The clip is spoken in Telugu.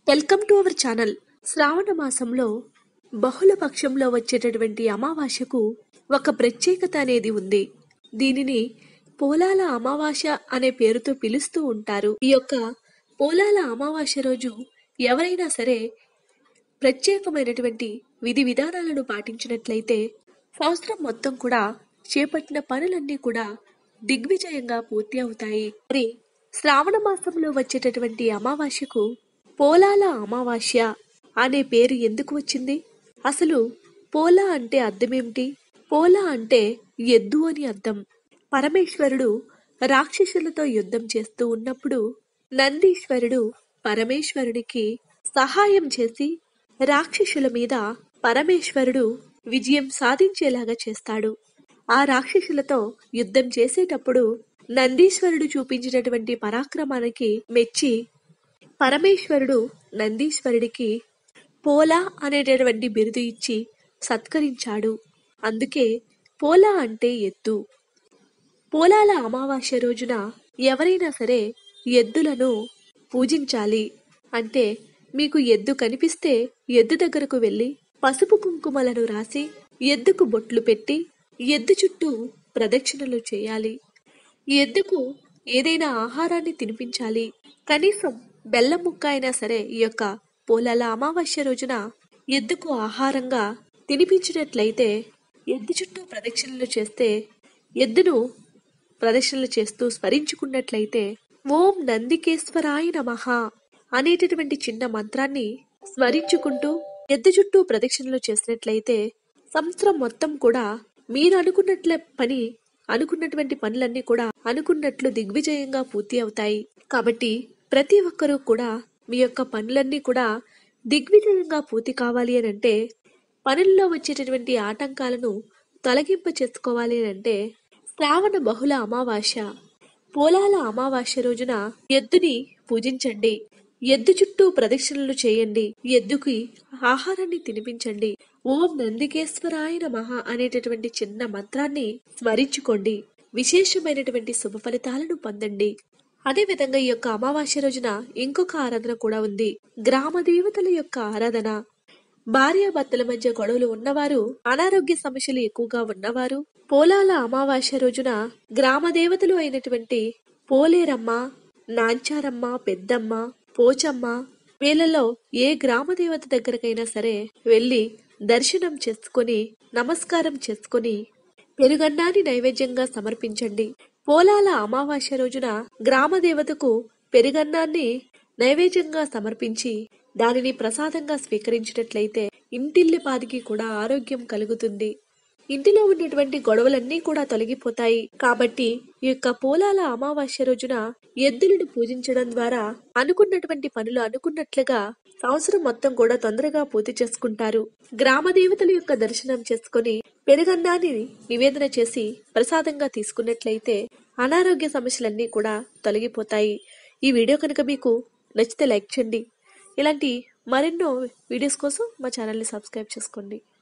వెల్కమ్ టు అవర్ ఛానల్ శ్రావణ మాసంలో బహుళ పక్షంలో వచ్చేటటువంటి అమావాస్యకు ఒక ప్రత్యేకత అనేది ఉంది దీనిని పోలాల అమావాస్య అనే పేరుతో పిలుస్తూ ఉంటారు ఈ యొక్క పోలాల అమావాస్య రోజు ఎవరైనా సరే ప్రత్యేకమైనటువంటి విధి విధానాలను పాటించినట్లయితే సంవత్సరం మొత్తం కూడా చేపట్టిన పనులన్నీ కూడా దిగ్విజయంగా పూర్తి అవుతాయి మరి శ్రావణ మాసంలో వచ్చేటటువంటి అమావాస్యకు పోలాల అమావాస్య అనే పేరు ఎందుకు వచ్చింది అసలు పోలా అంటే అర్థమేమిటి పోలా అంటే ఎద్దు అని అర్థం పరమేశ్వరుడు రాక్షసులతో యుద్ధం చేస్తూ ఉన్నప్పుడు నందీశ్వరుడు పరమేశ్వరునికి సహాయం చేసి రాక్షసుల మీద పరమేశ్వరుడు విజయం సాధించేలాగా చేస్తాడు ఆ రాక్షసులతో యుద్ధం చేసేటప్పుడు నందీశ్వరుడు చూపించినటువంటి పరాక్రమానికి మెచ్చి పరమేశ్వరుడు నందీశ్వరుడికి పోలా అనేటటువంటి బిరుదు ఇచ్చి సత్కరించాడు అందుకే పోలా అంటే ఎద్దు పోలాల అమావాస్య రోజున ఎవరైనా సరే ఎద్దులను పూజించాలి అంటే మీకు ఎద్దు కనిపిస్తే ఎద్దు దగ్గరకు వెళ్ళి పసుపు కుంకుమలను రాసి ఎద్దుకు బొట్లు పెట్టి ఎద్దు చుట్టూ ప్రదక్షిణలు చేయాలి ఎద్దుకు ఏదైనా ఆహారాన్ని తినిపించాలి కనీసం బెల్లం ముక్క అయినా సరే ఈ యొక్క పోలాల అమావాస్య రోజున ఎద్దుకు ఆహారంగా తినిపించినట్లయితే ఎద్దు చుట్టూ ప్రదక్షిణలు చేస్తే ఎద్దును ప్రదక్షిణలు చేస్తూ స్మరించుకున్నట్లయితే ఓం నందికేశ్వరాయ నమః అనేటటువంటి చిన్న మంత్రాన్ని స్మరించుకుంటూ ఎద్దు చుట్టూ ప్రదక్షిణలు చేసినట్లయితే సంవత్సరం మొత్తం కూడా మీరు అనుకున్నట్ల పని అనుకున్నటువంటి పనులన్నీ కూడా అనుకున్నట్లు దిగ్విజయంగా పూర్తి అవుతాయి కాబట్టి ప్రతి ఒక్కరూ కూడా మీ యొక్క పనులన్నీ కూడా దిగ్విజయంగా పూర్తి కావాలి అని అంటే పనుల్లో వచ్చేటటువంటి ఆటంకాలను తొలగింప చేసుకోవాలి అని అంటే శ్రావణ బహుళ అమావాస్య పోలాల అమావాస్య రోజున ఎద్దుని పూజించండి ఎద్దు చుట్టూ ప్రదక్షిణలు చేయండి ఎద్దుకి ఆహారాన్ని తినిపించండి ఓం నందికేశ్వరాయ నమః అనేటటువంటి చిన్న మంత్రాన్ని స్మరించుకోండి విశేషమైనటువంటి శుభ ఫలితాలను పొందండి అదే విధంగా ఈ యొక్క అమావాస్య రోజున ఇంకొక ఆరాధన కూడా ఉంది గ్రామ దేవతల యొక్క ఆరాధన భార్యాభర్తల మధ్య గొడవలు ఉన్నవారు అనారోగ్య సమస్యలు ఎక్కువగా ఉన్నవారు పోలాల అమావాస్య రోజున గ్రామ దేవతలు అయినటువంటి పోలేరమ్మ నాంచారమ్మ పెద్దమ్మ పోచమ్మ వీళ్ళలో ఏ గ్రామ దేవత దగ్గరకైనా సరే వెళ్ళి దర్శనం చేసుకొని నమస్కారం చేసుకొని పెరుగన్నాన్ని నైవేద్యంగా సమర్పించండి పోలాల అమావాస్య రోజున గ్రామ దేవతకు పెరుగన్నాన్ని నైవేద్యంగా సమర్పించి దానిని ప్రసాదంగా స్వీకరించినట్లయితే ఇంటిల్లిపాదికి కూడా ఆరోగ్యం కలుగుతుంది ఇంటిలో ఉన్నటువంటి గొడవలన్నీ కూడా తొలగిపోతాయి కాబట్టి ఈ యొక్క పోలాల అమావాస్య రోజున ఎద్దులను పూజించడం ద్వారా అనుకున్నటువంటి పనులు అనుకున్నట్లుగా సంవత్సరం మొత్తం కూడా తొందరగా పూర్తి చేసుకుంటారు గ్రామ దేవతల యొక్క దర్శనం చేసుకుని పెరుగన్నాన్ని నివేదన చేసి ప్రసాదంగా తీసుకున్నట్లయితే అనారోగ్య సమస్యలన్నీ కూడా తొలగిపోతాయి ఈ వీడియో కనుక మీకు నచ్చితే లైక్ చేయండి ఇలాంటి మరెన్నో వీడియోస్ కోసం మా ఛానల్ని సబ్స్క్రైబ్ చేసుకోండి